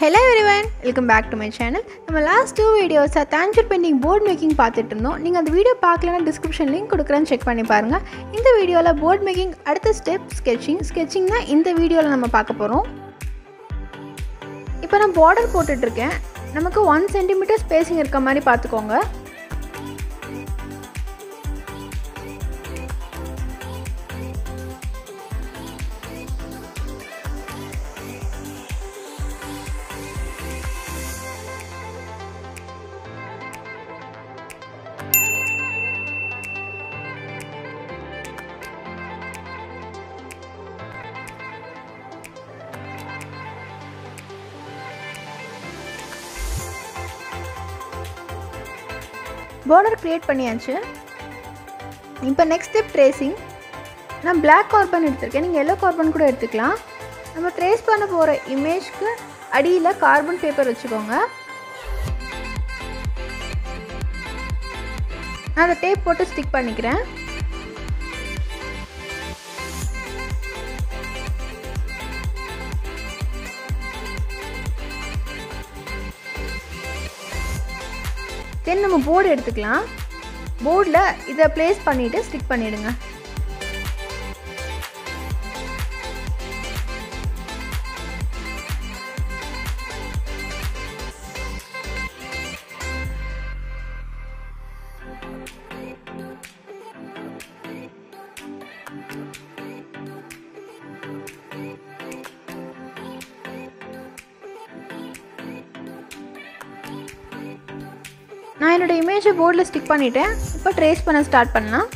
hello everyone welcome back to my channel நம்ம last two வீடியோஸாக Tanjore painting board making பார்த்துட்டு இருந்தோம் நீங்கள் அந்த வீடியோ பார்க்கலன்னா டிஸ்கிரிப்ஷன் லிங்க் கொடுக்குறேன்னு செக் பண்ணி பாருங்கள் இந்த வீடியோவில் போர்ட் மேக்கிங் அடுத்த ஸ்டெப் ஸ்கெட்சிங் ஸ்கெட்சிங் தான் இந்த வீடியோவில் நம்ம பார்க்க போகிறோம் இப்போ நான் பார்டர் போட்டுட்ருக்கேன் நமக்கு ஒன் சென்டிமீட்டர் ஸ்பேசிங் இருக்க மாதிரி பார்த்துக்கோங்க பார்டர் க்ரியேட் பண்ணியாச்சு இப்போ நெக்ஸ்ட் ஸ்டெப் ட்ரேசிங் நான் பிளாக் கார்பன் எடுத்திருக்கேன் நீங்கள் எல்லோ கார்பன் கூட எடுத்துக்கலாம் நம்ம ட்ரேஸ் பண்ண போகிற இமேஜ்க்கு அடியில் கார்பன் பேப்பர் வச்சுக்கோங்க நான் அதை டேப் போட்டு ஸ்டிக் பண்ணிக்கிறேன் தென் நம்ம போர்டு எடுத்துக்கலாம் போர்டில் இதை ப்ளேஸ் பண்ணிவிட்டு ஸ்டிக் பண்ணிவிடுங்க நான் என்னோடய இமேஜை போர்டில் ஸ்டிக் பண்ணிவிட்டேன் இப்போ ட்ரேஸ் பண்ண ஸ்டார்ட் பண்ணலாம்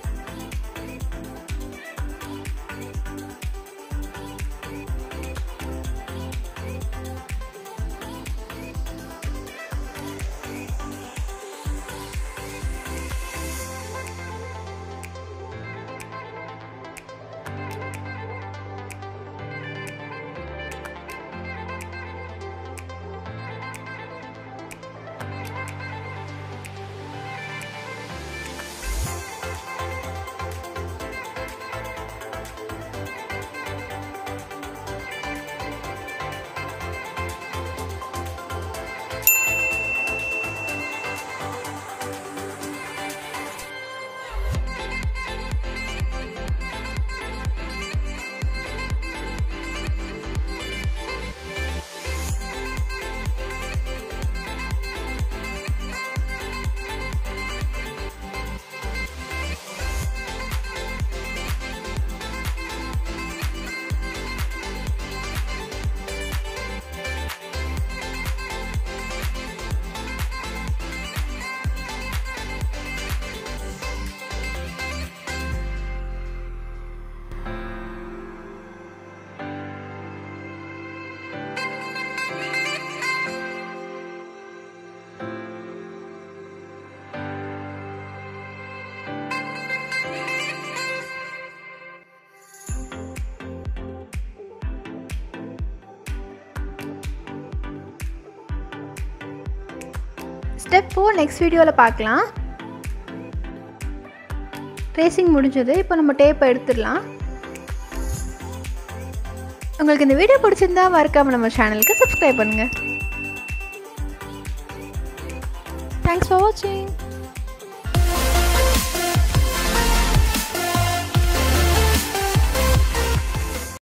ஸ்டெப் ஃபோர் நெக்ஸ்ட் வீடியோவில் பார்க்கலாம் ட்ரேசிங் முடிஞ்சது இப்போ நம்ம டேப்பை எடுத்துடலாம் உங்களுக்கு இந்த வீடியோ பிடிச்சிருந்தா மறக்காமல் நம்ம சேனலுக்கு சப்ஸ்கிரைப் பண்ணுங்கள் தேங்க்ஸ் ஃபார் வாட்சிங்